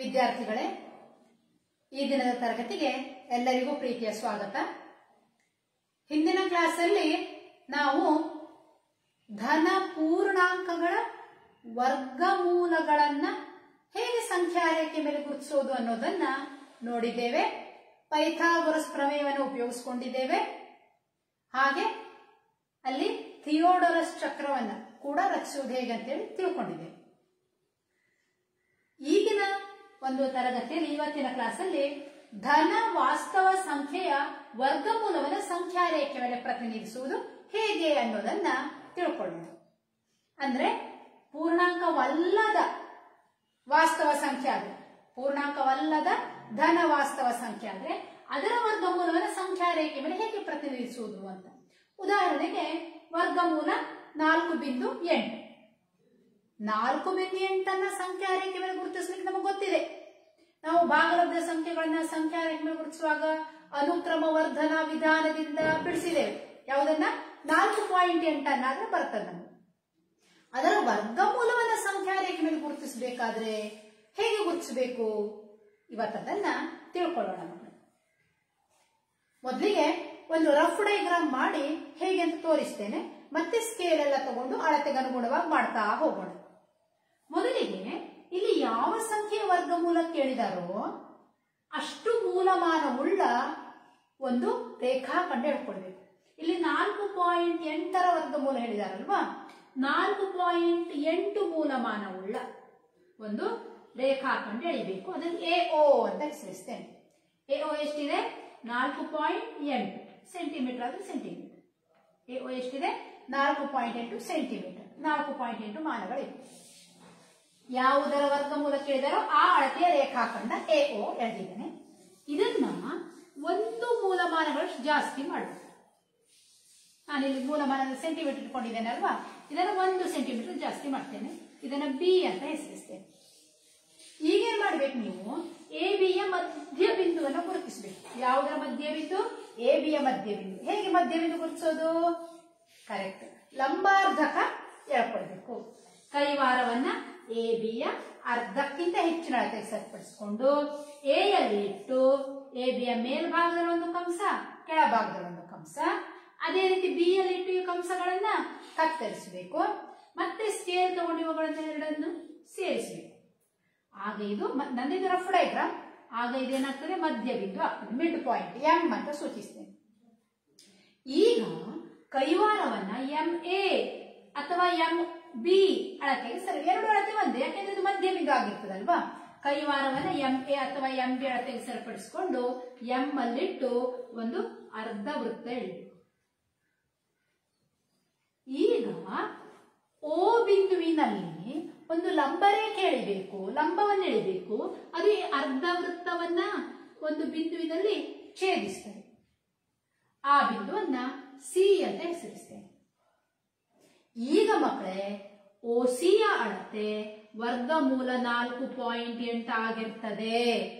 ವಿದ್ಯಾರ್ಥಿಗಳೇ ಈ ದಿನದ ತರಗತಿಗೆ ಎಲ್ಲರಿಗೂ ಪ್ರೀತಿಯ ಸ್ವಾಗತ ಹಿಂದಿನ ಕ್ಲಾಸಲ್ಲಿ ನಾವು ಧನ ಪೂರ್ಣಾಂಕಗಳ ವರ್ಗಮೂಲಗಳನ್ನ ಹೇಗೆ ಸಂಖ್ಯಾರೇಖೆ ಮೇಲೆ ಗುರುತಿಸೋದು ಅನ್ನೋದನ್ನ ನೋಡಿದ್ದೇವೆ ಪೈಥಾಗೊರಸ್ ಪ್ರಮೇಯವನ್ನು ಉಪಯೋಗಿಸಿಕೊಂಡಿದ್ದೇವೆ ಹಾಗೆ ಅಲ್ಲಿ ಥಿಯೋಡರಸ್ ಚಕ್ರವನ್ನ ಕೂಡ ರಚಿಸುವುದು ಹೇಗೆ ಅಂತೇಳಿ ತಿಳ್ಕೊಂಡಿದ್ದೇವೆ ಈಗಿನ ಒಂದು ತರಗತಿಯಲ್ಲಿ ಇವತ್ತಿನ ಕ್ಲಾಸಲ್ಲಿ ಧನ ವಾಸ್ತವ ಸಂಖ್ಯೆಯ ವರ್ಗಮೂಲವನ್ನು ಸಂಖ್ಯಾರೇಖೆ ಮೇಲೆ ಪ್ರತಿನಿಧಿಸುವುದು ಹೇಗೆ ಅನ್ನೋದನ್ನ ತಿಳ್ಕೊಳ್ಳೋಣ ಅಂದ್ರೆ ಪೂರ್ಣಾಂಕವಲ್ಲದ ವಾಸ್ತವ ಸಂಖ್ಯೆ ಆದ್ರೆ ಪೂರ್ಣಾಂಕವಲ್ಲದ ಧನ ವಾಸ್ತವ ಸಂಖ್ಯೆ ಆದ್ರೆ ಅದರ ವರ್ಗಮೂಲವನ್ನು ಸಂಖ್ಯಾರೇಖೆ ಮೇಲೆ ಹೇಗೆ ಪ್ರತಿನಿಧಿಸುವುದು ಅಂತ ಉದಾಹರಣೆಗೆ ವರ್ಗಮೂಲ ನಾಲ್ಕು ಬಿಂದು ಎಂಟು ನಾಲ್ಕು ಬಿಂದು ಎಂಟನ್ನ ಸಂಖ್ಯಾರೇಖೆ ಮೇಲೆ ಗುರುತಿಸ್ಲಿಕ್ಕೆ ನಮಗೆ ಗೊತ್ತಿದೆ ನಾವು ಭಾಗಲಬ್ಧ ಸಂಖ್ಯೆಗಳನ್ನ ಸಂಖ್ಯಾರೇಖೆ ಮೇಲೆ ಗುರುತಿಸುವಾಗ ಅನುಕ್ರಮ ವರ್ಧನ ವಿಧಾನದಿಂದ ಬಿಡಿಸಿದ್ದೇವೆ ಯಾವುದನ್ನ ನಾಲ್ಕು ಪಾಯಿಂಟ್ ಎಂಟನ್ನಾದ್ರೆ ಬರ್ತದೆ ನಮಗೆ ಅದರ ವರ್ಗಮೂಲವನ್ನ ಸಂಖ್ಯಾರೇಖೆ ಮೇಲೆ ಗುರುತಿಸಬೇಕಾದ್ರೆ ಹೇಗೆ ಗುರುತಿಸಬೇಕು ಇವತ್ತದನ್ನ ತಿಳ್ಕೊಳ್ಳೋಣ ಮಕ್ಕಳು ಮೊದಲಿಗೆ ಒಂದು ರಫ್ ಡೈಗ್ರಾಮ್ ಮಾಡಿ ಹೇಗೆ ಅಂತ ತೋರಿಸ್ತೇನೆ ಮತ್ತೆ ಸ್ಕೇಲ್ ಎಲ್ಲ ತಗೊಂಡು ಅಳತೆಗೆ ಅನುಗುಣವಾಗಿ ಮಾಡ್ತಾ ಹೋಗೋಣ ಮೊದಲಿಗೆ ಇಲ್ಲಿ ಯಾವ ಸಂಖ್ಯೆಯ ವರ್ಗಮೂಲ ಕೇಳಿದಾರೋ ಅಷ್ಟು ಮೂಲಮಾನವುಳ್ಳ ಒಂದು ರೇಖಾಖಂಡ ಹೇಳ್ಕೊಳ್ಬೇಕು ಇಲ್ಲಿ ನಾಲ್ಕು ಪಾಯಿಂಟ್ ಎಂಟರ ವರ್ಗಮೂಲ ಹೇಳಿದಾರಲ್ವಾ ನಾಲ್ಕು ಪಾಯಿಂಟ್ ಎಂಟು ಮೂಲಮಾನವುಳ್ಳ ಒಂದು ರೇಖಾಖಂಡ ಎಳಿಬೇಕು ಅದನ್ನು ಎ ಓ ಅಂತ ಹೆಸರಿಸ್ತೇನೆ ಎ ಓ ಎಷ್ಟಿದೆ ನಾಲ್ಕು ಪಾಯಿಂಟ್ ಎಂಟು ಸೆಂಟಿಮೀಟರ್ ಆದ್ರೆ ಸೆಂಟಿಮೀಟರ್ ಎ ಓ ಎಷ್ಟಿದೆ ನಾಲ್ಕು ಪಾಯಿಂಟ್ ಎಂಟು ಸೆಂಟಿಮೀಟರ್ ನಾಲ್ಕು ಪಾಯಿಂಟ್ ಎಂಟು ಮಾನಗಳಿವೆ ಯಾವುದರ ವರ್ಗಮೂಲ ಕೇಳಿದಾರೋ ಆ ಅಳತೆಯ ರೇಖಾಖಂಡ ಎ ಓ ಎಳೆದಿದ್ದೇನೆ ಇದನ್ನ ಒಂದು ಮೂಲಮಾನಗಳು ಜಾಸ್ತಿ ಮಾಡಬೇಕು ನಾನು ಇಲ್ಲಿ ಮೂಲಮಾನ ಸೆಂಟಿಮೀಟರ್ ಇಟ್ಕೊಂಡಿದ್ದೇನೆ ಅಲ್ವಾ ಇದನ್ನು ಒಂದು ಸೆಂಟಿಮೀಟರ್ ಜಾಸ್ತಿ ಮಾಡ್ತೇನೆ ಇದನ್ನ ಬಿ ಅಂತ ಹೆಸರಿಸ್ತೇನೆ ಈಗೇನ್ ಮಾಡ್ಬೇಕು ನೀವು ಎ ಬಿಯ ಮಧ್ಯ ಬಿಂದುವನ್ನು ಗುರುತಿಸಬೇಕು ಯಾವುದರ ಮಧ್ಯ ಬಿಂದು ಎ ಬಿಯ ಮಧ್ಯ ಬಿಂದು ಹೇಗೆ ಮಧ್ಯ ಬಿಂದು ಗುರುತಿಸೋದು ಕರೆಕ್ಟ್ ಲಂಬಾರ್ಧಕ ಎಳ್ಕೊಳ್ಬೇಕು ಕೈವಾರವನ್ನ ಎ ಬಿಯ ಅರ್ಧಕ್ಕಿಂತ ಹೆಚ್ಚಿನ ಅಳತೆಗೆ ಸರಿಪಡಿಸಿಕೊಂಡು ಎ ಯಲ್ಲಿ ಇಟ್ಟು ಎ ಬಿಯ ಮೇಲ್ಭಾಗದಲ್ಲಿ ಒಂದು ಕಂಸ ಕೆಳಭಾಗದಲ್ಲಿ ಒಂದು ಕಂಸ ಅದೇ ರೀತಿ ಬಿ ಯಲ್ಲಿ ಇಟ್ಟು ಈ ಕಂಸಗಳನ್ನ ಕತ್ತರಿಸಬೇಕು ಮತ್ತೆ ಸ್ಕೇಲ್ ತಗೊಂಡು ಇವುಗಳನ್ನ ಎರಡನ್ನು ಸೇರಿಸಬೇಕು ಆಗ ಇದು ಮ- ನನ್ನಿದು ರಫ್ ಡೈಗ್ರಾಮ್ ಆಗ ಇದೇನಾಗ್ತದೆ ಮಧ್ಯ ಬಿಂದು ಆಗ್ತದೆ ಮಿಡ್ ಪಾಯಿಂಟ್ ಎಂ ಅಂತ ಸೂಚಿಸ್ತೇನೆ ಈಗ ಕೈವಾರವನ್ನ ಎಂ ಎ ಅಥವಾ ಎಂ ಬಿ ಅಳತೆಗೆ ಸರಿ ಎರಡು ಅಳತೆ ಒಂದೇ ಯಾಕೆಂದ್ರೆ ಇದು ಮಧ್ಯ ಬಿಂದು ಆಗಿರ್ತದಲ್ವಾ ಕೈವಾರವನ್ನ ಎಂ ಎ ಅಥವಾ ಎಂ ಬಿ ಅಳತೆಗೆ ಸರಿಪಡಿಸಿಕೊಂಡು ಎಂ ಅಲ್ಲಿಟ್ಟು ಒಂದು ಅರ್ಧ ವೃತ್ತ ಎಳಿಬೇಕು ಈಗ ಓ ಬಿಂದುವಿನಲ್ಲಿ ಒಂದು ಲಂಬರೇಖೆ ಎಳಿಬೇಕು ಲಂಬವನ್ನು ಎಳಿಬೇಕು ಅದು ಈ ಅರ್ಧ ವೃತ್ತವನ್ನ ಒಂದು ಬಿಂದುವಿನಲ್ಲಿ ಛೇದಿಸ್ತದೆ ಆ ಬಿಂದುವನ್ನ ಸಿ ಅಂತ ಹೆಸರಿಸ್ತೇನೆ ಈಗ ಮಕ್ಕಳೇ ಓ ಸಿಯ ಅಳತೆ ವರ್ಗಮೂಲ ನಾಲ್ಕು ಪಾಯಿಂಟ್ ಎಂಟು ಆಗಿರ್ತದೆ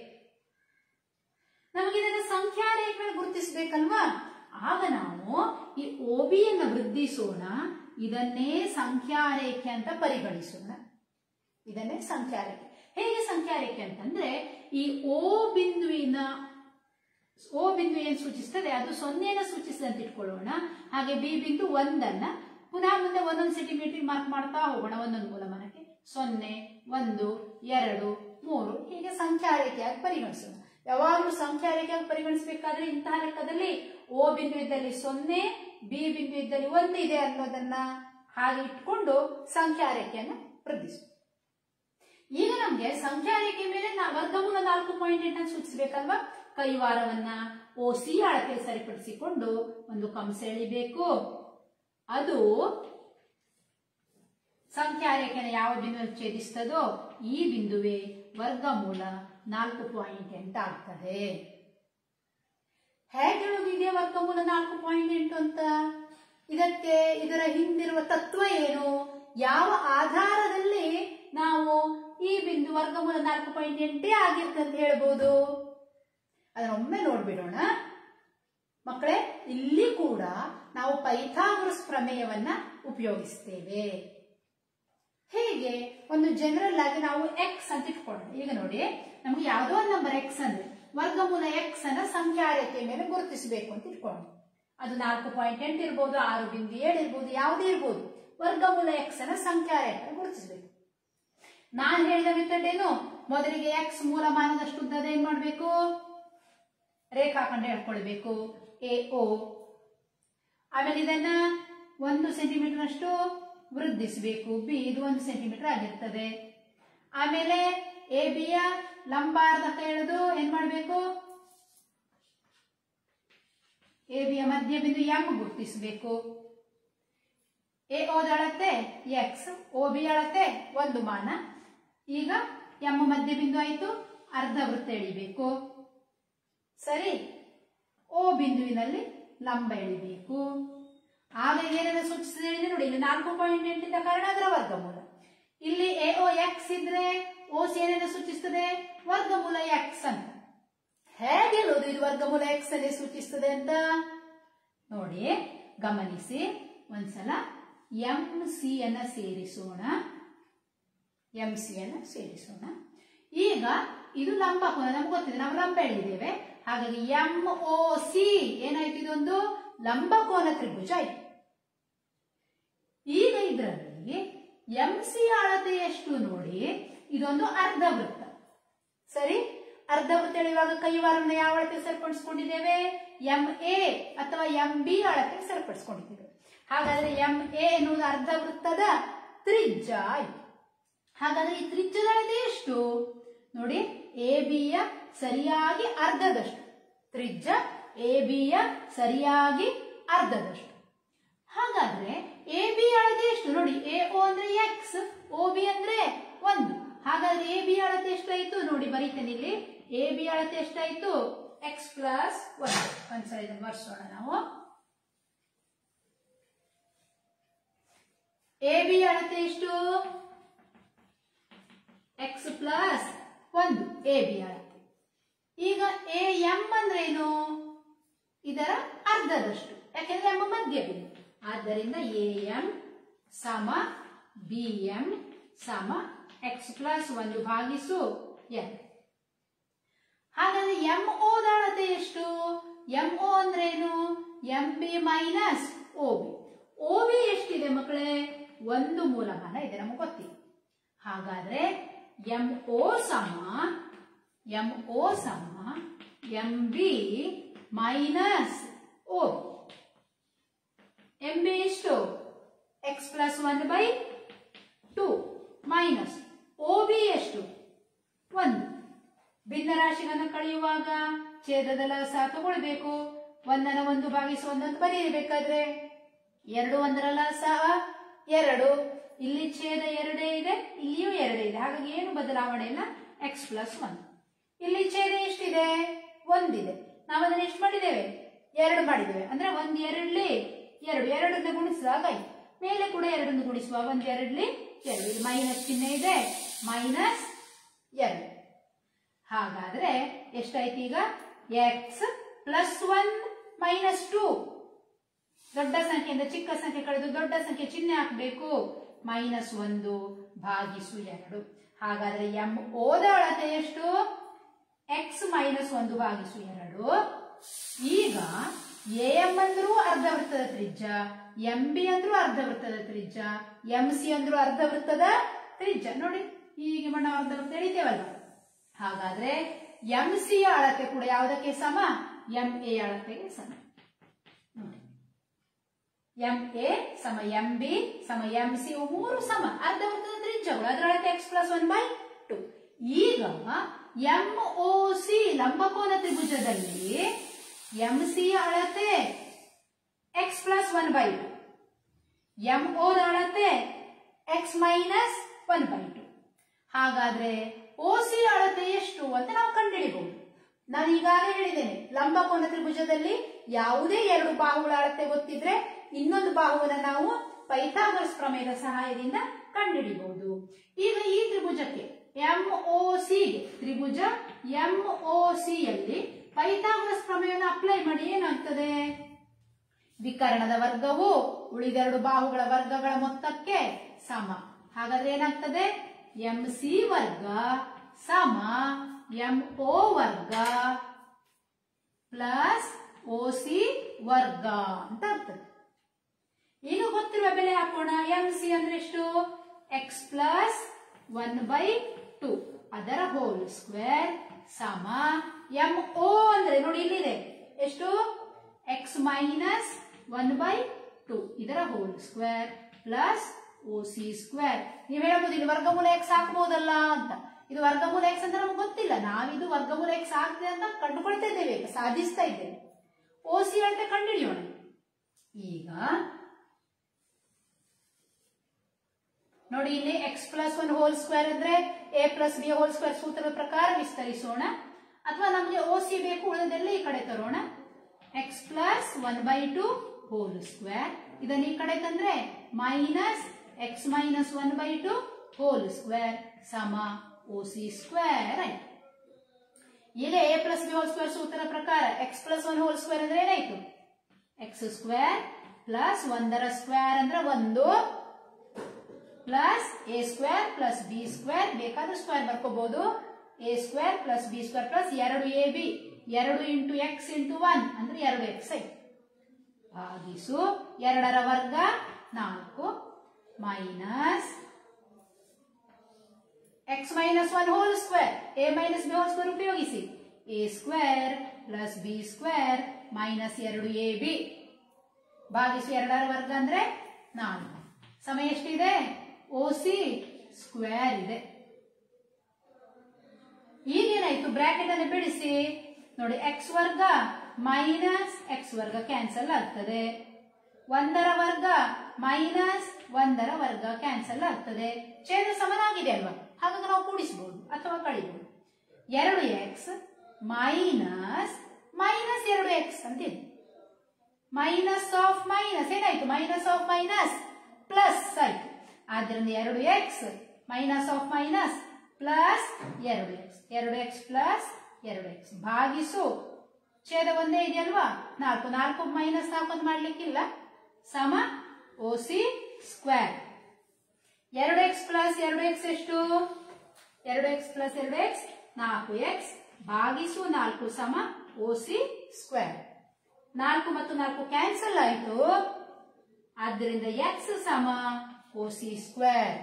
ನಮಗೆ ಇದನ್ನ ಸಂಖ್ಯಾ ರೇಖೆಗಳು ಗುರುತಿಸಬೇಕಲ್ವಾ ಆಗ ನಾವು ಈ ಓಬಿಯನ್ನ ವೃದ್ಧಿಸೋಣ ಇದನ್ನೇ ಸಂಖ್ಯಾ ರೇಖೆ ಅಂತ ಪರಿಗಣಿಸೋಣ ಇದನ್ನೇ ಸಂಖ್ಯಾ ರೇಖೆ ಹೇಗೆ ಸಂಖ್ಯಾ ರೇಖೆ ಅಂತಂದ್ರೆ ಈ ಓ ಬಿಂದುವಿನ ಓ ಬಿಂದು ಏನ್ ಸೂಚಿಸ್ತದೆ ಅದು ಸೊನ್ನೆನ ಸೂಚಿಸಿದೆ ಅಂತ ಇಟ್ಕೊಳ್ಳೋಣ ಹಾಗೆ ಬಿ ಬಿಂದು ಒಂದನ್ನ ಪುನಃ ಮುಂದೆ ಒಂದೊಂದು ಸೆಂಟಿಮೀಟರ್ ಮಾರ್ಕ್ ಮಾಡ್ತಾ ಹೋಗೋಣ ಒಂದೊಂದು ಮೂಲಮಾನಕ್ಕೆ ಸೊನ್ನೆ ಒಂದು ಎರಡು ಮೂರು ಹೀಗೆ ಸಂಖ್ಯಾ ರೇಖೆಯಾಗಿ ಪರಿಗಣಿಸೋಣ ಯಾವಾಗಲೂ ಸಂಖ್ಯಾ ರೇಖೆಯಾಗಿ ಪರಿಗಣಿಸಬೇಕಾದ್ರೆ ಇಂತಹ ಲೆಕ್ಕದಲ್ಲಿ ಓ ಬಿಂದು ಇದ್ದಲ್ಲಿ ಸೊನ್ನೆ ಬಿ ಬಿಂದು ಇದ್ದಲ್ಲಿ ಒಂದು ಇದೆ ಅನ್ನೋದನ್ನ ಹಾಗೆ ಇಟ್ಕೊಂಡು ಸಂಖ್ಯಾ ರೇಖೆಯನ್ನು ವೃದ್ಧಿಸು ಈಗ ನಮ್ಗೆ ಸಂಖ್ಯಾ ರೇಖೆ ಮೇಲೆ ನಾ- ವರ್ಗಮೂಲ ನಾಲ್ಕು ಪಾಯಿಂಟ್ ಎಂಟನ್ನು ಸೂಚಿಸಬೇಕಲ್ವಾ ಕೈವಾರವನ್ನ ಓ ಸಿ ಅಳತೆ ಸರಿಪಡಿಸಿಕೊಂಡು ಒಂದು ಕಂಸ ಎಳಿಬೇಕು ಅದು ಸಂಖ್ಯಾ ರೇಖೆನ ಯಾವ ಬಿಂದುವನ್ನು ಛೇದಿಸ್ತದೋ ಈ ಬಿಂದುವೇ ವರ್ಗಮೂಲ ನಾಲ್ಕು ಪಾಯಿಂಟ್ ಎಂಟು ಆಗ್ತದೆ ಹೇಗೆ ಹೇಳೋದಿದೆ ವರ್ಗಮೂಲ ನಾಲ್ಕು ಪಾಯಿಂಟ್ ಎಂಟು ಅಂತ ಇದಕ್ಕೆ ಇದರ ಹಿಂದಿರುವ ತತ್ವ ಏನು ಯಾವ ಆಧಾರದಲ್ಲಿ ನಾವು ಈ ಬಿಂದು ವರ್ಗಮೂಲ ನಾಲ್ಕು ಪಾಯಿಂಟ್ ಎಂಟೇ ಆಗಿರ್ತದೆ ಅಂತ ಹೇಳ್ಬೋದು ಅದನ್ನೊಮ್ಮೆ ನೋಡ್ಬಿಡೋಣ ಮಕ್ಕಳೇ ಇಲ್ಲಿ ಕೂಡ ನಾವು ಪೈಥಾಗೊರಸ್ ಪ್ರಮೇಯವನ್ನ ಉಪಯೋಗಿಸ್ತೇವೆ ಹೇಗೆ ಒಂದು ಜನರಲ್ ಆಗಿ ನಾವು ಎಕ್ಸ್ ಅಂತ ಇಟ್ಕೊಳ್ಳೋಣ ಈಗ ನೋಡಿ ನಮ್ಗೆ ಯಾವುದೋ ಒಂದು ನಂಬರ್ ಎಕ್ಸ್ ಅಂದ್ರೆ ವರ್ಗಮೂಲ ಎಕ್ಸ್ ಅನ್ನ ಸಂಖ್ಯಾ ರೇಖೆಯ ಮೇಲೆ ಗುರುತಿಸಬೇಕು ಅಂತ ಇಟ್ಕೊಳ್ಳೋಣ ಅದು ನಾಲ್ಕು ಪಾಯಿಂಟ್ ಎಂಟು ಇರ್ಬೋದು ಆರು ಬಿಂದು ಏಳು ಇರ್ಬೋದು ಯಾವುದೇ ಇರ್ಬೋದು ವರ್ಗಮೂಲ ಎಕ್ಸ್ ಅನ್ನ ಸಂಖ್ಯಾ ರೇಖೆ ಗುರುತಿಸಬೇಕು ನಾನು ಹೇಳಿದ ಮೆಥಡ್ ಏನು ಮೊದಲಿಗೆ ಎಕ್ಸ್ ಮೂಲಮಾನದಷ್ಟು ಉದ್ದದ ಏನ್ ಮಾಡ್ಬೇಕು ರೇಖಾಖಂಡ ಹೇಳ್ಕೊಳ್ಬೇಕು ಎ ಓ ಆಮೇಲೆ ಇದನ್ನ ಒಂದು ಸೆಂಟಿಮೀಟರ್ ಅಷ್ಟು ವೃದ್ಧಿಸಬೇಕು ಬಿ ಇದು ಒಂದು ಸೆಂಟಿಮೀಟರ್ ಆಗಿರ್ತದೆ ಆಮೇಲೆ ಎ ಬಿಯ ಲಂಬಾರ್ಧಕ ಎಳೆದು ಏನ್ ಮಾಡ್ಬೇಕು ಎ ಬಿಯ ಮಧ್ಯ ಬಿಂದು ಎಂ ಗುರುತಿಸಬೇಕು ಎ ಓದ ಅಳತೆ ಎಕ್ಸ್ ಓ ಬಿ ಅಳತೆ ಒಂದು ಮಾನ ಈಗ ಎಂ ಮಧ್ಯ ಬಿಂದು ಆಯ್ತು ಅರ್ಧ ವೃತ್ತ ಎಳಿಬೇಕು ಸರಿ ಓ ಬಿಂದುವಿನಲ್ಲಿ ಲಂಬ ಎಳಿಬೇಕು ಆಗ ಏನೇನು ಸೂಚಿಸಿದೆ ಹೇಳಿದ್ರೆ ನೋಡಿ ಇಲ್ಲಿ ನಾಲ್ಕು ಪಾಯಿಂಟ್ ಎಂಟಿಂದ ಕಾರಣ ಅದರ ವರ್ಗಮೂಲ ಇಲ್ಲಿ ಎ ಓ ಎಕ್ಸ್ ಇದ್ರೆ ಓ ಸಿ ಏನೇನು ಸೂಚಿಸ್ತದೆ ವರ್ಗಮೂಲ ಎಕ್ಸ್ ಅಂತ ಹೇಗೆ ಹೇಳೋದು ಇದು ವರ್ಗಮೂಲ ಎಕ್ಸ್ ಅಲ್ಲಿ ಸೂಚಿಸ್ತದೆ ಅಂತ ನೋಡಿ ಗಮನಿಸಿ ಒಂದ್ಸಲ ಎಂ ಸಿ ಅನ್ನ ಸೇರಿಸೋಣ ಎಂ ಸಿ ಅನ್ನ ಸೇರಿಸೋಣ ಈಗ ಇದು ಲಂಬ ಕೋನ ನಮ್ಗೆ ಗೊತ್ತಿದೆ ನಾವು ಲಂಬ ಎಳೆದಿದ್ದೇವೆ ಹಾಗಾಗಿ ಎಂ ಓ ಸಿ ಏನಾಯ್ತು ಇದೊಂದು ಲಂಬಕೋನ ತ್ರಿಭುಜ ಆಯ್ತು ಈಗ ಇದರಲ್ಲಿ ಎಂ ಸಿ ಅಳತೆ ಎಷ್ಟು ನೋಡಿ ಇದೊಂದು ಅರ್ಧ ವೃತ್ತ ಸರಿ ಅರ್ಧ ವೃತ್ತ ಎಳೆಯುವಾಗ ಕೈವಾರನ್ನ ಯಾವ ಅಳತೆ ಸರಿಪಡಿಸ್ಕೊಂಡಿದ್ದೇವೆ ಎಂ ಎ ಅಥವಾ ಎಂ ಬಿ ಅಳತೆ ಸರಿಪಡಿಸ್ಕೊಂಡಿದ್ದೇವೆ ಹಾಗಾದ್ರೆ ಎಂ ಎ ಎನ್ನುವುದು ಅರ್ಧ ವೃತ್ತದ ತ್ರಿಜ್ಯ ಆಯ್ತು ಹಾಗಾದ್ರೆ ಈ ತ್ರಿಜ್ಯದ ಅಳತೆ ಎಷ್ಟು ನೋಡಿ ಎ ಬಿಯ ಸರಿಯಾಗಿ ಅರ್ಧದಷ್ಟು ತ್ರಿಜ್ಯ ಎ ಬಿಯ ಸರಿಯಾಗಿ ಅರ್ಧದಷ್ಟು ಹಾಗಾದ್ರೆ ಎ ಬಿ ಅಳತೆ ಎಷ್ಟು ನೋಡಿ ಎ ಓ ಅಂದ್ರೆ ಎಕ್ಸ್ ಓ ಬಿ ಅಂದ್ರೆ ಒಂದು ಹಾಗಾದ್ರೆ ಎ ಬಿ ಅಳತೆ ಎಷ್ಟಾಯ್ತು ನೋಡಿ ಬರೀತೇನೆ ಇಲ್ಲಿ ಎ ಬಿ ಅಳತೆ ಎಷ್ಟಾಯ್ತು ಎಕ್ಸ್ ಪ್ಲಸ್ ಒಂದು ಒಂದ್ಸಲ ಇದನ್ನು ಬರ್ಸೋಣ ನಾವು ಎ ಬಿ ಅಳತೆ ಎಷ್ಟು ಎಕ್ಸ್ ಪ್ಲಸ್ ಒಂದು ಎ ಬಿ ಅಳತೆ ಈಗ ಎ ಎಂ ಅಂದ್ರೆ ಏನು ಇದರ ಅರ್ಧದಷ್ಟು ಯಾಕೆಂದ್ರೆ ಎಂ ಮಧ್ಯ ಬಿಂದು ಆದ್ದರಿಂದ ಎ ಎಂ ಸಮ ಬಿ ಎಂ ಸಮ ಎಕ್ಸ್ ಪ್ಲಸ್ ಒಂದು ಭಾಗಿಸು ಎಂ ಹಾಗಾದ್ರೆ ಎಂ ಓ ಅಳತೆ ಎಷ್ಟು ಎಂ ಓ ಅಂದ್ರೆ ಏನು M B minus O B O B ಎಷ್ಟಿದೆ ಮಕ್ಕಳೇ ಒಂದು ಮೂಲಮಾನ ಇದೆ ನಮಗೆ ಗೊತ್ತಿದೆ ಹಾಗಾದ್ರೆ ಎಂ ಓ ಸಮ ಎಂ ಓ ಸಮ M B minus O M B ಎಷ್ಟು X plus one by two minus O B ಎಷ್ಟು ಒಂದು ಭಿನ್ನರಾಶಿಗಳನ್ನು ಕಳೆಯುವಾಗ ಛೇದದ ಸಹ ತಗೊಳ್ಬೇಕು ಒಂದನ ಒಂದು ಭಾಗಿಸು ಒಂದೊಂದು ಬರೀಬೇಕಾದ್ರೆ ಎರಡು ಒಂದರಲ್ಲ ಸಹ ಎರಡು ಇಲ್ಲಿ ಛೇದ ಎರಡೇ ಇದೆ ಇಲ್ಲಿಯೂ ಎರಡೇ ಇದೆ ಹಾಗಾಗಿ ಏನು ಬದಲಾವಣೆ ಇಲ್ಲ ಎಕ್ಸ್ ಪ್ಲಸ್ ಒನ್ ಇಲ್ಲಿ ಛೇದ ಎಷ್ಟಿದೆ ಒಂದಿದೆ ನಾವು ಅದನ್ನ ಎಷ್ಟು ಮಾಡಿದ್ದೇವೆ ಎರಡು ಮಾಡಿದ್ದೇವೆ ಅಂದ್ರೆ ಒಂದ್ ಎರಡ್ಲಿ ಎರಡು ಎರಡನ್ನ ಗುಣಿಸಿದಾಗ ಆಯ್ತು ಮೇಲೆ ಕೂಡ ಎರಡನ್ನು ಗುಣಿಸುವ ಒಂದ್ ಎರಡ್ಲಿ ಎರಡು ಇಲ್ಲಿ ಮೈನಸ್ ಚಿಹ್ನೆ ಇದೆ ಮೈನಸ್ ಎರಡು ಹಾಗಾದ್ರೆ ಎಷ್ಟಾಯ್ತು ಈಗ X plus one minus two ದೊಡ್ಡ ಸಂಖ್ಯೆಯಿಂದ ಚಿಕ್ಕ ಸಂಖ್ಯೆ ಕಳೆದು ದೊಡ್ಡ ಸಂಖ್ಯೆ ಚಿಹ್ನೆ ಹಾಕಬೇಕು ಮೈನಸ್ ಒಂದು ಭಾಗಿಸು ಎರಡು ಹಾಗಾದ್ರೆ ಎಂ ಓದ ಅಳತೆ ಎಷ್ಟು ಎಕ್ಸ್ ಮೈನಸ್ ಒಂದು ಭಾಗಿಸು ಎರಡು ಈಗ ಎ ಎಂ ಅಂದ್ರೂ ಅರ್ಧ ವೃತ್ತದ ತ್ರಿಜ್ಯ ಎಂ ಬಿ ಅಂದ್ರೂ ಅರ್ಧ ವೃತ್ತದ ತ್ರಿಜ್ಯ ಎಂ ಸಿ ಅಂದ್ರೂ ಅರ್ಧ ವೃತ್ತದ ತ್ರಿಜ್ಯ ನೋಡಿ ಹೀಗೆ ಮಣ್ಣ ಅರ್ಧ ವೃತ್ತ ಎಳಿತೇವಲ್ಲ ಹಾಗಾದ್ರೆ ಎಂ ಸಿ ಅಳತೆ ಕೂಡ ಯಾವುದಕ್ಕೆ ಸಮ ಎಂ ಎ ಅಳತೆಗೆ ಸಮ ನೋಡಿ ಎಂ ಎ ಸಮ ಎಂ ಬಿ ಸಮ ಎಂ ಸಿ ಮೂರು ಸಮ ಅರ್ಧ ವೃತ್ತದ ತ್ರಿಜ್ಯಗಳು ಅದರ ಅಳತೆ X plus one by two ಈಗ ಎಂ ಓ ಸಿ ಲಂಬಕೋನ ತ್ರಿಭುಜದಲ್ಲಿ ಎಂ ಸಿ ಅಳತೆ X plus one by two M O ಅಳತೆ X minus one by two ಹಾಗಾದ್ರೆ ಓ ಸಿ ಅಳತೆ ಎಷ್ಟು ಅಂತ ನಾವು ಕಂಡುಹಿಡಿಬಹುದು ನಾನು ಈಗಾಗಲೇ ಹೇಳಿದ್ದೇನೆ ಲಂಬಕೋನ ತ್ರಿಭುಜದಲ್ಲಿ ಯಾವುದೇ ಎರಡು ಬಾಹುಗಳ ಅಳತೆ ಗೊತ್ತಿದ್ರೆ ಇನ್ನೊಂದು ಬಾಹುವನ್ನ ನಾವು ಪೈಥಾಗರಸ್ ಪ್ರಮೇಯದ ಸಹಾಯದಿಂದ ಕಂಡುಹಿಡಿಬಹುದು ಈಗ ಈ ತ್ರಿಭುಜಕ್ಕೆ ಎಂ ಓ ಸಿ ತ್ರಿಭುಜ ಎಂ ಓ ಸಿ ಯಲ್ಲಿ ಪೈಥಾಗರಸ್ ಪ್ರಮೇಯವನ್ನು ಅಪ್ಲೈ ಮಾಡಿ ಏನಾಗ್ತದೆ ವಿಕರಣದ ವರ್ಗವು ಉಳಿದೆರಡು ಬಾಹುಗಳ ವರ್ಗಗಳ ಮೊತ್ತಕ್ಕೆ ಸಮ ಹಾಗಾದ್ರೆ ಏನಾಗ್ತದೆ ಎಂ ಸಿ ವರ್ಗ ಸಮ ಎಂ ಓ ವರ್ಗ ಪ್ಲಸ್ ಓ ಸಿ ವರ್ಗ ಅಂತ ಆಗ್ತದೆ ಈಗ ಗೊತ್ತಿರುವ ಬೆಲೆ ಹಾಕೋಣ ಎಂ ಸಿ ಅಂದ್ರೆ ಎಷ್ಟು X plus one by two ಅದರ ಹೋಲ್ ಸ್ಕ್ವೇರ್ ಸಮ ಎಂ ಓ ಅಂದ್ರೆ ನೋಡಿ ಇಲ್ಲಿದೆ ಎಷ್ಟು X minus one by two ಇದರ whole square plus O C square ನೀವು ಹೇಳ್ಬೋದು ಇಲ್ಲಿ ವರ್ಗಮೂಲ ಎಕ್ಸ್ ಹಾಕ್ಬೋದಲ್ಲ ಅಂತ ಇದು ವರ್ಗಮೂಲ ಎಕ್ಸ್ ಅಂತ ನಮ್ಗೆ ಗೊತ್ತಿಲ್ಲ ನಾವಿದು ವರ್ಗಮೂಲ ಎಕ್ಸ್ ಆಗ್ತದೆ ಅಂತ ಕಂಡುಕೊಳ್ತಾ ಇದ್ದೇವೆ ಈಗ ಸಾಧಿಸ್ತಾ ಇದ್ದೇವೆ ಓ ಸಿ ಅಂತ ಕಂಡುಹಿಡಿಯೋಣ ಈಗ ನೋಡಿ ಇಲ್ಲಿ X plus one whole square ಅಂದ್ರೆ A plus B whole square ಸೂತ್ರದ ಪ್ರಕಾರ ವಿಸ್ತರಿಸೋಣ ಅಥವಾ ನಮಗೆ ಓ ಸಿ ಬೇಕು ಉಳಿದೆಲ್ಲ ಈ ಕಡೆ ತರೋಣ X plus one by two whole square ಇದನ್ನ ಈ ಕಡೆ ತಂದ್ರೆ minus X minus one by two whole square ಸಮ ಓ ಸಿ ಸ್ಕ್ವೇರ್ ಆಯ್ತು ಈಗ A plus B whole square ಸೂತ್ರದ ಪ್ರಕಾರ X plus one whole square ಅಂದ್ರೆ ಏನಾಯ್ತು ಎಕ್ಸ್ ಸ್ಕ್ವೇರ್ ಪ್ಲಸ್ ಒಂದರ ಸ್ಕ್ವೇರ್ ಅಂದ್ರೆ ಒಂದು plus A square plus B square ಬೇಕಾದ ಸ್ಕ್ವೇರ್ ಬರ್ಕೋಬಹುದು A square plus B square plus ಎರಡು ಎ ಬಿ ಎರಡು ಇಂಟು ಎಕ್ಸ್ ಇಂಟು ಒನ್ ಅಂದ್ರೆ ಎರಡು ಎಕ್ಸ್ ಐ ಭಾಗಿಸು ಎರಡರ ವರ್ಗ ನಾಲ್ಕು minus X minus one whole square A minus B whole square ಉಪಯೋಗಿಸಿ A square plus B square minus ಎರಡು ಎ ಬಿ ಭಾಗಿಸು ಎರಡರ ವರ್ಗ ಅಂದ್ರೆ ನಾಲ್ಕು ಸಮಯ ಎಷ್ಟಿದೆ ಓ ಸಿ ಸ್ಕ್ವೇರ್ ಇದೆ ಈಗೇನಾಯ್ತು ಬ್ರಾಕೆಟ್ ಅನ್ನು ಬಿಡಿಸಿ ನೋಡಿ ಎಕ್ಸ್ ವರ್ಗ ಮೈನಸ್ ಎಕ್ಸ್ ವರ್ಗ ಕ್ಯಾನ್ಸಲ್ ಆಗ್ತದೆ ಒಂದರ ವರ್ಗ ಮೈನಸ್ ಒಂದರ ವರ್ಗ ಕ್ಯಾನ್ಸಲ್ ಆಗ್ತದೆ ಛೇದ ಸಮನಾಗಿದೆ ಅಲ್ವಾ ಹಾಗಾಗಿ ನಾವು ಕೂಡಿಸಬಹುದು ಅಥವಾ ಕಳಿಬಹುದು ಎರಡು ಎಕ್ಸ್ ಮೈನಸ್ ಮೈನಸ್ ಎರಡು ಎಕ್ಸ್ ಅಂತಿದೆ ಮೈನಸ್ ಆಫ್ ಮೈನಸ್ ಏನಾಯ್ತು ಮೈನಸ್ ಆಫ್ ಮೈನಸ್ ಪ್ಲಸ್ ಆಯ್ತು ಆದ್ರಿಂದ ಎರಡು X minus of minus plus ಎರಡು ಎಕ್ಸ್ ಎರಡು ಎಕ್ಸ್ ಪ್ಲಸ್ ಎರಡು ಎಕ್ಸ್ ಭಾಗಿಸು ಛೇದ ಒಂದೇ ಇದೆಯಲ್ವಾ ನಾಲ್ಕು ನಾಲ್ಕು ಮೈನಸ್ ನಾಲ್ಕು ಅಂತ ಮಾಡ್ಲಿಕ್ಕಿಲ್ಲ ಸಮ ಓ ಸಿ ಸ್ಕ್ವೇರ್ ಎರಡು ಎಕ್ಸ್ ಪ್ಲಸ್ ಎರಡು ಎಕ್ಸ್ ಎಷ್ಟು ಎರಡು ಎಕ್ಸ್ ಪ್ಲಸ್ ಎರಡು ಎಕ್ಸ್ ನಾಲ್ಕು ಎಕ್ಸ್ ಭಾಗಿಸು ನಾಲ್ಕು ಸಮ ಓ ಸಿ ಸ್ಕ್ವೇರ್ ನಾಲ್ಕು ಮತ್ತು ನಾಲ್ಕು ಕ್ಯಾನ್ಸಲ್ ಆಯಿತು ಆದ್ದರಿಂದ ಎಕ್ಸ್ ಸಮ ಓ ಸಿ ಸ್ಕ್ವೇರ್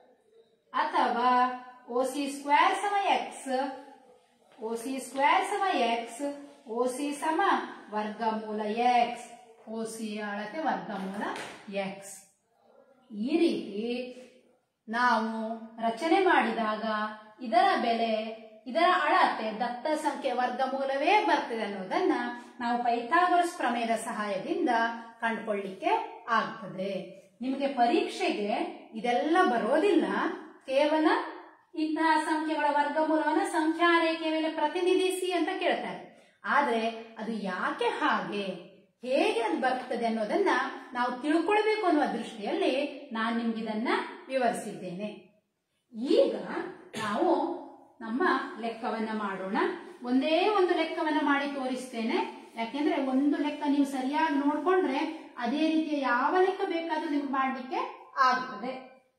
ಅಥವಾ ಓ ಸಿ ಸ್ಕ್ವೇರ್ ಸಮ ಎಕ್ಸ್ ಓ ಸಿ ಸ್ಕ್ವೇರ್ ಸಮ ಎಕ್ಸ್ ಓ ಸಿ ಸಮ ವರ್ಗಮೂಲ ಎಕ್ಸ್ ಓ ಸಿ ಅಳತೆ ವರ್ಗಮೂಲ ಎಕ್ಸ್ ಈ ರೀತಿ ನಾವು ರಚನೆ ಮಾಡಿದಾಗ ಇದರ ಬೆಲೆ ಇದರ ಅಳತೆ ದತ್ತ ಸಂಖ್ಯೆ ವರ್ಗಮೂಲವೇ ಬರ್ತದೆ ಅನ್ನೋದನ್ನ ನಾವು ಪೈಥಾಗರಸ್ ಪ್ರಮೇಯದ ಸಹಾಯದಿಂದ ಕಂಡುಕೊಳ್ಳಿಕ್ಕೆ ಆಗ್ತದೆ ನಿಮಗೆ ಪರೀಕ್ಷೆಗೆ ಇದೆಲ್ಲ ಬರೋದಿಲ್ಲ ಕೇವಲ ಇಂತಹ ಸಂಖ್ಯೆಗಳ ವರ್ಗಮೂಲವನ್ನ ಸಂಖ್ಯಾ ರೇಖೆಯ ಮೇಲೆ ಪ್ರತಿನಿಧಿಸಿ ಅಂತ ಕೇಳ್ತಾರೆ ಆದ್ರೆ ಅದು ಯಾಕೆ ಹಾಗೆ ಹೇಗೆ ಅದು ಬರ್ತದೆ ಅನ್ನೋದನ್ನ ನಾವು ತಿಳ್ಕೊಳ್ಬೇಕು ಅನ್ನುವ ದೃಷ್ಟಿಯಲ್ಲಿ ನಾನು ನಿಮ್ಗಿದನ್ನ ವಿವರಿಸಿದ್ದೇನೆ ಈಗ ನಾವು ನಮ್ಮ ಲೆಕ್ಕವನ್ನ ಮಾಡೋಣ ಒಂದೇ ಒಂದು ಲೆಕ್ಕವನ್ನ ಮಾಡಿ ತೋರಿಸ್ತೇನೆ ಯಾಕೆಂದ್ರೆ ಒಂದು ಲೆಕ್ಕ ನೀವು ಸರಿಯಾಗಿ ನೋಡ್ಕೊಂಡ್ರೆ ಅದೇ ರೀತಿಯ ಯಾವ ಲೆಕ್ಕ ಬೇಕಾದ್ರೂ ನಿಮ್ಗೆ ಮಾಡ್ಲಿಕ್ಕೆ ಆಗ್ತದೆ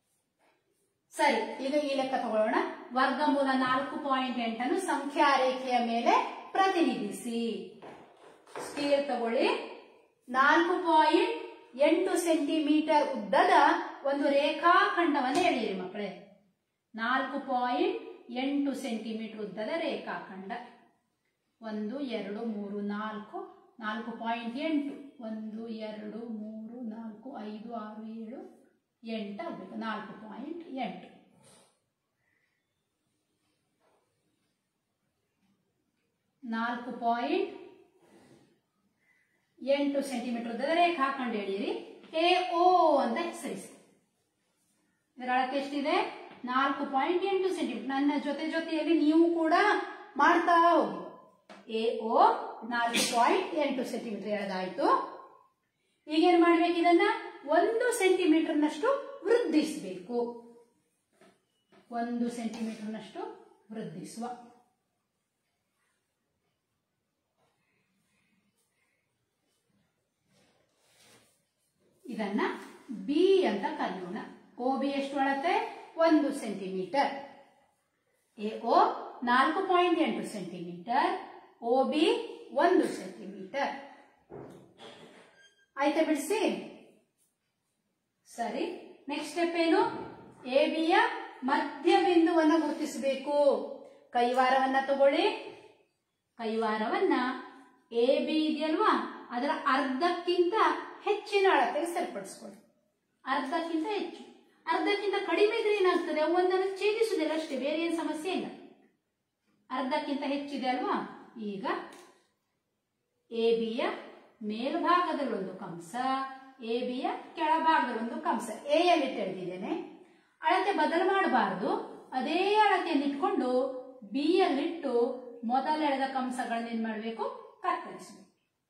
ಸರಿ ಈಗ ಈ ಲೆಕ್ಕ ತಗೊಳ್ಳೋಣ ವರ್ಗಮೂಲ ನಾಲ್ಕು ಪಾಯಿಂಟ್ ಎಂಟನ್ನು ಸಂಖ್ಯಾ ರೇಖೆಯ ಮೇಲೆ ಪ್ರತಿನಿಧಿಸಿ ಸ್ಕೇಲ್ ತಗೊಳ್ಳಿ ನಾಲ್ಕು ಪಾಯಿಂಟ್ ಎಂಟು ಸೆಂಟಿಮೀಟರ್ ಉದ್ದದ ಒಂದು ರೇಖಾಖಂಡವನ್ನು ಎಳೆಯಿರಿ ಮಕ್ಕಳೇ ನಾಲ್ಕು ಪಾಯಿಂಟ್ ಎಂಟು ಸೆಂಟಿಮೀಟರ್ ಉದ್ದದ ರೇಖಾಖಂಡ ಒಂದು ಎರಡು ಮೂರು ನಾಲ್ಕು ನಾಲ್ಕು ಪಾಯಿಂಟ್ ಎಂಟು ಒಂದು ಎರಡು ಮೂರು ನಾಲ್ಕು ಐದು ಆರು ಏಳು ಎಂಟು ಆಗಬೇಕು ನಾಲ್ಕು ಪಾಯಿಂಟ್ ಎಂಟು ನಾಲ್ಕು ಪಾಯಿಂಟ್ ಎಂಟು ಸೆಂಟಿಮೀಟರ್ ಉದ್ದದ ರೇಖಾ ಕಂಡು ಎಳೆಯಿರಿ ಎ ಓ ಅಂತ ಹೆಸರಿಸಿ ಇದರ ಅಳತೆ ಎಷ್ಟಿದೆ ನಾಲ್ಕು ಪಾಯಿಂಟ್ ಎಂಟು ಸೆಂಟಿಮೀಟರ್ ನನ್ನ ಜೊತೆ ಜೊತೆಯಲ್ಲಿ ನೀವು ಕೂಡ ಮಾಡ್ತಾ ಹೋಗಿ ಎ ಓ ನಾಲ್ಕು ಪಾಯಿಂಟ್ ಎಂಟು ಸೆಂಟಿಮೀಟರ್ ಎಳೆದಾಯ್ತು ಈಗೇನ್ ಮಾಡ್ಬೇಕು ಇದನ್ನ ಒಂದು ಸೆಂಟಿಮೀಟರ್ನಷ್ಟು ವೃದ್ಧಿಸಬೇಕು ಒಂದು ಸೆಂಟಿಮೀಟರ್ನಷ್ಟು ವೃದ್ಧಿಸುವ ಇದನ್ನ ಬಿ ಅಂತ ಕರೆಯೋಣ ಒ ಬಿ ಎಷ್ಟು ಅಳತೆ ಒಂದು ಸೆಂಟಿಮೀಟರ್ ಎ ಒ ನಾಲ್ಕು ಪಾಯಿಂಟ್ ಎಂಟು ಸೆಂಟಿಮೀಟರ್ ಒ ಬಿ ಒಂದು ಸೆಂಟಿಮೀಟರ್ ಆಯ್ತಾ ಬಿಡಿಸಿ ಸರಿ ನೆಕ್ಸ್ಟ್ ಸ್ಟೆಪ್ ಏನು ಎ ಬಿಯ ಮಧ್ಯ ಬಿಂದುವನ್ನ ಗುರುತಿಸಬೇಕು ಕೈವಾರವನ್ನ ತಗೊಳ್ಳಿ ಕೈವಾರವನ್ನ ಎ ಬಿ ಇದೆಯಲ್ವಾ ಅದರ ಅರ್ಧಕ್ಕಿಂತ ಹೆಚ್ಚಿನ ಅಳತೆಗೆ ಸರಿಪಡಿಸ್ಕೊಳ್ಳಿ ಅರ್ಧಕ್ಕಿಂತ ಹೆಚ್ಚು ಅರ್ಧಕ್ಕಿಂತ ಕಡಿಮೆ ಇದ್ರೆ ಏನಾಗ್ತದೆ ಅವು ಒಂದನ್ನು ಛೇದಿಸುವುದಿಲ್ಲ ಅಷ್ಟೇ ಬೇರೆ ಏನು ಸಮಸ್ಯೆ ಇಲ್ಲ ಅರ್ಧಕ್ಕಿಂತ ಹೆಚ್ಚಿದೆ ಅಲ್ವಾ ಈಗ ಎ ಬಿಯ ಮೇಲ್ಭಾಗದಲ್ಲಿ ಒಂದು ಕಂಸ ಎ ಬಿಯ ಕೆಳಭಾಗದಲ್ಲಿ ಒಂದು ಕಂಸ ಎ ಯಲ್ಲಿ ತೆಗೆದಿದ್ದೇನೆ ಅಳತೆ ಬದಲು ಮಾಡಬಾರದು ಅದೇ ಅಳತೆಯನ್ನು ಇಟ್ಕೊಂಡು ಬಿ ಯಲ್ಲಿಟ್ಟು ಮೊದಲ ಎಳೆದ ಕಂಸಗಳನ್ನ ಏನ್ ಮಾಡಬೇಕು ಕತ್ತರಿಸಬೇಕು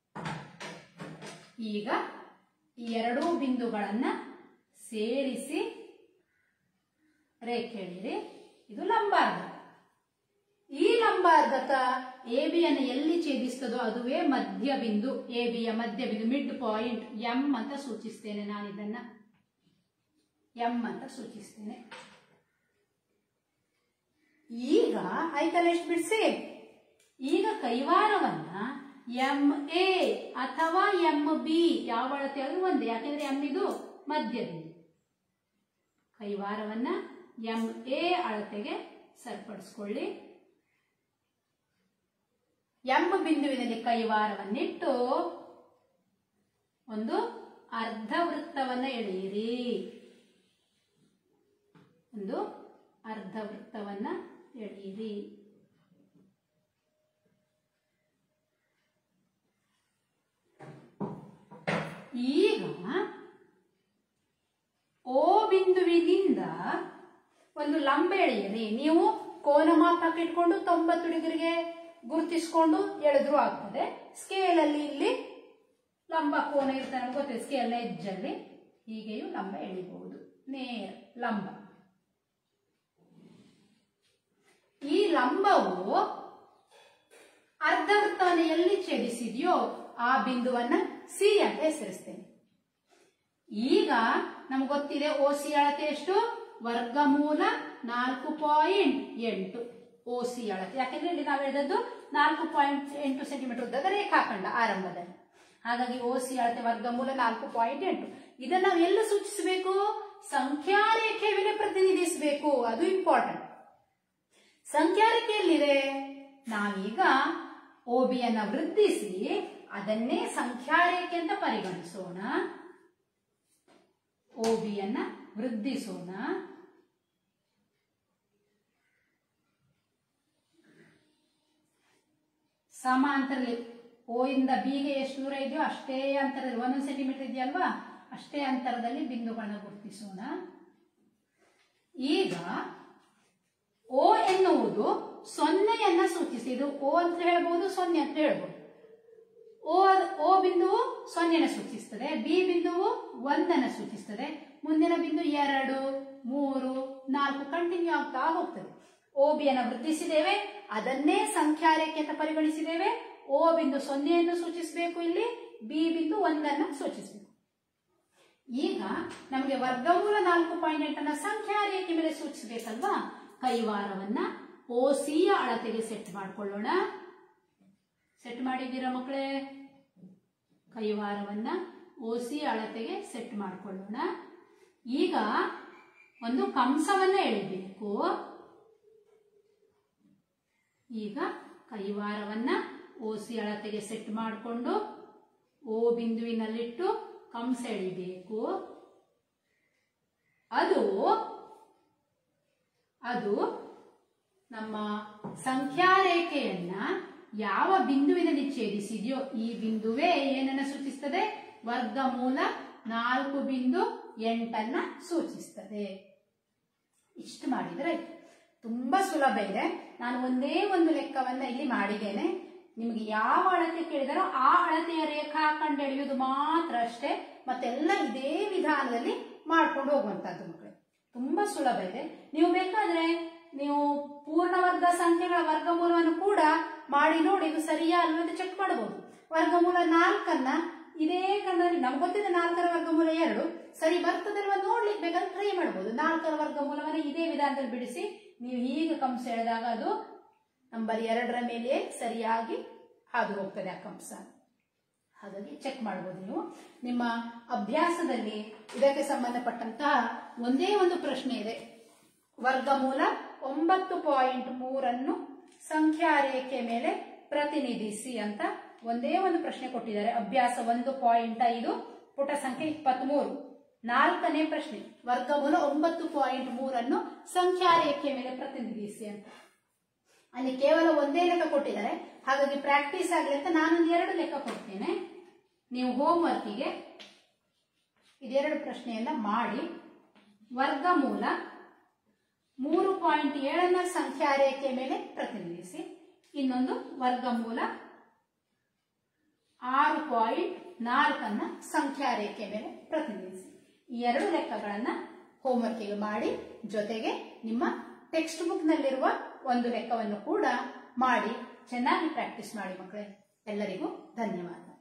ಈಗ ಈ ಎರಡೂ ಬಿಂದುಗಳನ್ನ ಸೇರಿಸಿ ರೇಖೆ ಎಳೀರಿ ಇದು ಲಂಬಾರ್ಧ ಈ ಲಂಬಾರ್ಧಕ ಎ ಬಿಯನ್ನು ಎಲ್ಲಿ ಛೇದಿಸ್ತದೋ ಅದುವೇ ಮಧ್ಯ ಬಿಂದು ಎ ಬಿಯ ಮಧ್ಯ ಬಿಂದು ಮಿಡ್ ಪಾಯಿಂಟ್ ಎಂ ಅಂತ ಸೂಚಿಸ್ತೇನೆ ನಾನು ಇದನ್ನ ಎಂ ಅಂತ ಸೂಚಿಸ್ತೇನೆ ಈಗ ಆಯ್ತಲ್ಲ ಎಷ್ಟು ಬಿಡಿಸಿ ಈಗ ಕೈವಾರವನ್ನ ಎಂ ಎ ಅಥವಾ ಎಂ ಬಿ ಯಾವ ಅಳತೆ ಆದ್ರೂ ಒಂದೇ ಯಾಕೆಂದ್ರೆ ಎಂ ಇದು ಮಧ್ಯ ಬಿಂದು ಕೈವಾರವನ್ನ ಎಂ ಎ ಅಳತೆಗೆ ಸರಿಪಡಿಸ್ಕೊಳ್ಳಿ ಎಂ ಬಿಂದುವಿನಲ್ಲಿ ಕೈವಾರವನ್ನಿಟ್ಟು ಒಂದು ಅರ್ಧ ವೃತ್ತವನ್ನ ಎಳೆಯಿರಿ ಒಂದು ಅರ್ಧ ವೃತ್ತವನ್ನ ಎಳೆಯಿರಿ ಈಗ ಓ ಬಿಂದುವಿನಿಂದ ಒಂದು ಲಂಬ ಎಳೆಯಿರಿ ನೀವು ಕೋನ ಮಾಪಕ ಇಟ್ಕೊಂಡು ತೊಂಬತ್ತು ಡಿಗ್ರಿಗೆ ಗುರುತಿಸ್ಕೊಂಡು ಎಳೆದ್ರು ಆಗ್ತದೆ ಸ್ಕೇಲ್ ಅಲ್ಲಿ ಇಲ್ಲಿ ಲಂಬ ಕೋನ ಇರ್ತಾರೆ ನಮ್ಗೆ ಗೊತ್ತಿದೆ ಸ್ಕೇಲ್ ಎಜ್ಜಲ್ಲಿ ಹೀಗೆಯೂ ಲಂಬ ಎಳಿಬಹುದು ನೇರ ಲಂಬ ಈ ಲಂಬವು ಅರ್ಧ ವೃತ್ತವನ್ನು ಎಲ್ಲಿ ಛೇದಿಸಿದೆಯೋ ಆ ಬಿಂದುವನ್ನ ಸಿ ಅಂತ ಹೆಸರಿಸ್ತೇನೆ ಈಗ ನಮ್ಗೆ ಗೊತ್ತಿದೆ ಓ ಸಿ ಅಳತೆ ಎಷ್ಟು ವರ್ಗಮೂಲ ನಾಲ್ಕು ಪಾಯಿಂಟ್ ಎಂಟು ಓ ಸಿ ಅಳತೆ ಯಾಕೆಂದ್ರೆ ಇಲ್ಲಿ ನಾವು ಹೇಳಿದದ್ದು ನಾಲ್ಕು ಪಾಯಿಂಟ್ ಎಂಟು ಸೆಂಟಿಮೀಟರ್ ಉದ್ದದ ರೇಖಾಖಂಡ ಆರಂಭದಲ್ಲಿ ಹಾಗಾಗಿ ಓ ಸಿ ಅಳತೆ ವರ್ಗಮೂಲ ನಾಲ್ಕು ಪಾಯಿಂಟ್ ಎಂಟು ಇದನ್ನ ನಾವು ಎಲ್ಲ ಸೂಚಿಸಬೇಕು ಸಂಖ್ಯಾ ರೇಖೆಯ ಮೇಲೆ ಪ್ರತಿನಿಧಿಸಬೇಕು ಅದು ಇಂಪಾರ್ಟೆಂಟ್ ಸಂಖ್ಯಾ ರೇಖೆಯಲ್ಲಿದೆ ನಾವೀಗ ಓಬಿಯನ್ನ ವೃದ್ಧಿಸಿ ಅದನ್ನೇ ಸಂಖ್ಯಾ ರೇಖೆ ಅಂತ ಪರಿಗಣಿಸೋಣ ಓಬಿಯನ್ನ ವೃದ್ಧಿಸೋಣ ಸಮಾಂತರದಲ್ಲಿ ಓ ಇಂದ ಬಿಗೆ ಎಷ್ಟು ದೂರ ಇದೆಯೋ ಅಷ್ಟೇ ಅಂತರದಲ್ಲಿ ಒಂದೊಂದು ಸೆಂಟಿಮೀಟರ್ ಇದೆಯಲ್ವಾ ಅಷ್ಟೇ ಅಂತರದಲ್ಲಿ ಬಿಂದುಗಳನ್ನ ಗುರುತಿಸೋಣ ಈಗ ಓ ಎನ್ನುವುದು ಸೊನ್ನೆಯನ್ನ ಸೂಚಿಸಿ ಇದು ಓ ಅಂತ ಹೇಳ್ಬೋದು ಸೊನ್ನೆ ಅಂತ ಹೇಳ್ಬೋದು ಓ ಓ ಬಿಂದುವು ಸೊನ್ನೆನ ಸೂಚಿಸ್ತದೆ ಬಿ ಬಿಂದುವು ಒಂದನ್ನ ಸೂಚಿಸ್ತದೆ ಮುಂದಿನ ಬಿಂದು ಎರಡು ಮೂರು ನಾಲ್ಕು ಕಂಟಿನ್ಯೂ ಆಗ್ತಾ ಹೋಗ್ತದೆ ಓ ಬಿಯನ್ನು ವೃದ್ಧಿಸಿದ್ದೇವೆ ಅದನ್ನೇ ಸಂಖ್ಯಾ ರೇಖೆ ಅಂತ ಪರಿಗಣಿಸಿದ್ದೇವೆ ಓ ಬಿಂದು ಸೊನ್ನೆಯನ್ನು ಸೂಚಿಸಬೇಕು ಇಲ್ಲಿ ಬಿ ಬಿಂದು ಒಂದನ್ನ ಸೂಚಿಸಬೇಕು ಈಗ ನಮಗೆ ವರ್ಗಮೂಲ ನಾಲ್ಕು ಪಾಯಿಂಟ್ ಎಂಟನ್ನ ಸಂಖ್ಯಾ ರೇಖೆ ಮೇಲೆ ಸೂಚಿಸಬೇಕಲ್ವಾ ಕೈವಾರವನ್ನ ಓ ಸಿಯ ಅಳತೆಗೆ ಸೆಟ್ ಮಾಡ್ಕೊಳ್ಳೋಣ ಸೆಟ್ ಮಾಡಿದ್ದೀರಾ ಮಕ್ಕಳೇ ಕೈವಾರವನ್ನ ಓ ಸಿ ಅಳತೆಗೆ ಸೆಟ್ ಮಾಡ್ಕೊಳ್ಳೋಣ ಈಗ ಒಂದು ಕಂಸವನ್ನ ಎಳಿಬೇಕು ಈಗ ಕೈವಾರವನ್ನ ಓ ಸಿ ಅಳತೆಗೆ ಸೆಟ್ ಮಾಡಿಕೊಂಡು ಓ ಬಿಂದುವಿನಲ್ಲಿಟ್ಟು ಕಂಸ ಎಳಿಬೇಕು ಅದು ಅದು ನಮ್ಮ ಸಂಖ್ಯಾ ರೇಖೆಯನ್ನ ಯಾವ ಬಿಂದುವಿನಲ್ಲಿ ಛೇದಿಸಿದೆಯೋ ಈ ಬಿಂದುವೇ ಏನನ್ನ ಸೂಚಿಸ್ತದೆ ವರ್ಗಮೂಲ ನಾಲ್ಕು ಬಿಂದು ಎಂಟನ್ನ ಸೂಚಿಸ್ತದೆ ಇಷ್ಟು ಮಾಡಿದ್ರೆ ಆಯ್ತು. ತುಂಬಾ ಸುಲಭ ಇದೆ ನಾನು ಒಂದೇ ಒಂದು ಲೆಕ್ಕವನ್ನ ಇಲ್ಲಿ ಮಾಡಿದ್ದೇನೆ ನಿಮಗೆ ಯಾವ ಅಳತೆ ಕೇಳಿದಾರೋ ಆ ಅಳತೆಯ ರೇಖಾ ಕಂಡೆಳೆಯುವುದು ಮಾತ್ರ ಅಷ್ಟೇ ಮತ್ತೆಲ್ಲ ಇದೇ ವಿಧಾನದಲ್ಲಿ ಮಾಡ್ಕೊಂಡು ಹೋಗುವಂತದ್ದು ಮಕ್ಕಳು ತುಂಬಾ ಸುಲಭ ಇದೆ ನೀವು ಬೇಕಾದ್ರೆ ನೀವು ಪೂರ್ಣವರ್ಗ ಸಂಖ್ಯೆಗಳ ವರ್ಗಮೂಲವನ್ನು ಕೂಡ ಮಾಡಿ ನೋಡಿ ಇದು ಸರಿಯಾ ಅಲ್ವಾ ಅಂತ ಚೆಕ್ ಮಾಡಬಹುದು ವರ್ಗಮೂಲ ನಾಲ್ಕನ್ನ ಇದೇ ಕಣ್ಣಲ್ಲಿ ನಮ್ಗೆ ಗೊತ್ತಿದೆ ನಾಲ್ಕರ ವರ್ಗಮೂಲ ಎರಡು ಸರಿ ಬರ್ತದಲ್ವ ನೋಡ್ಲಿಕ್ಕೆ ಬೇಕಾದ್ರೆ ಟ್ರೈ ಮಾಡ್ಬೋದು ನಾಲ್ಕರ ವರ್ಗಮೂಲವನ್ನ ಇದೇ ವಿಧಾನದಲ್ಲಿ ಬಿಡಿಸಿ ನೀವು ಹೀಗೆ ಕಂಸ ಎಳೆದಾಗ ಅದು ನಂಬರ್ ಎರಡರ ಮೇಲೆ ಸರಿಯಾಗಿ ಹಾದು ಹೋಗ್ತದೆ ಆ ಕಂಸ ಹಾಗಾಗಿ ಚೆಕ್ ಮಾಡ್ಬೋದು ನೀವು ನಿಮ್ಮ ಅಭ್ಯಾಸದಲ್ಲಿ ಇದಕ್ಕೆ ಸಂಬಂಧಪಟ್ಟಂತಹ ಒಂದೇ ಒಂದು ಪ್ರಶ್ನೆ ಇದೆ ವರ್ಗಮೂಲ ಒಂಬತ್ತು ಪಾಯಿಂಟ್ ಮೂರನ್ನು ಸಂಖ್ಯಾ ರೇಖೆ ಮೇಲೆ ಪ್ರತಿನಿಧಿಸಿ ಅಂತ ಒಂದೇ ಒಂದು ಪ್ರಶ್ನೆ ಕೊಟ್ಟಿದ್ದಾರೆ ಅಭ್ಯಾಸ ಒಂದು ಪಾಯಿಂಟ್ ಐದು ಪುಟ ಸಂಖ್ಯೆ ಇಪ್ಪತ್ಮೂರು ನಾಲ್ಕನೇ ಪ್ರಶ್ನೆ ವರ್ಗಮೂಲ ಒಂಬತ್ತು ಪಾಯಿಂಟ್ ಮೂರನ್ನು ಸಂಖ್ಯಾ ರೇಖೆ ಮೇಲೆ ಪ್ರತಿನಿಧಿಸಿ ಅಂತ ಅಲ್ಲಿ ಕೇವಲ ಒಂದೇ ಲೆಕ್ಕ ಕೊಟ್ಟಿದ್ದಾರೆ ಹಾಗಾಗಿ ಪ್ರಾಕ್ಟೀಸ್ ಆಗಲಿ ಅಂತ ನಾನೊಂದು ಎರಡು ಲೆಕ್ಕ ಕೊಡ್ತೇನೆ ನೀವು ಹೋಮ್ ವರ್ಕಿಗೆ ಇದೆರಡು ಪ್ರಶ್ನೆಯನ್ನ ಮಾಡಿ ವರ್ಗಮೂಲ ಮೂರು ಪಾಯಿಂಟ್ ಏಳನ್ನ ಸಂಖ್ಯಾ ರೇಖೆ ಮೇಲೆ ಪ್ರತಿನಿಧಿಸಿ ಇನ್ನೊಂದು ವರ್ಗಮೂಲ ಆರು ಪಾಯಿಂಟ್ ನಾಲ್ಕನ್ನ ಸಂಖ್ಯಾ ರೇಖೆ ಮೇಲೆ ಪ್ರತಿನಿಧಿಸಿ ಈ ಎರಡು ಲೆಕ್ಕಗಳನ್ನ ಹೋಮ್ವರ್ಕಿಗೆ ಮಾಡಿ ಜೊತೆಗೆ ನಿಮ್ಮ ಟೆಕ್ಸ್ಟ್ ಬುಕ್ ನಲ್ಲಿರುವ ಒಂದು ಲೆಕ್ಕವನ್ನು ಕೂಡ ಮಾಡಿ ಚೆನ್ನಾಗಿ ಪ್ರಾಕ್ಟೀಸ್ ಮಾಡಿ ಮಕ್ಕಳೇ ಎಲ್ಲರಿಗೂ ಧನ್ಯವಾದ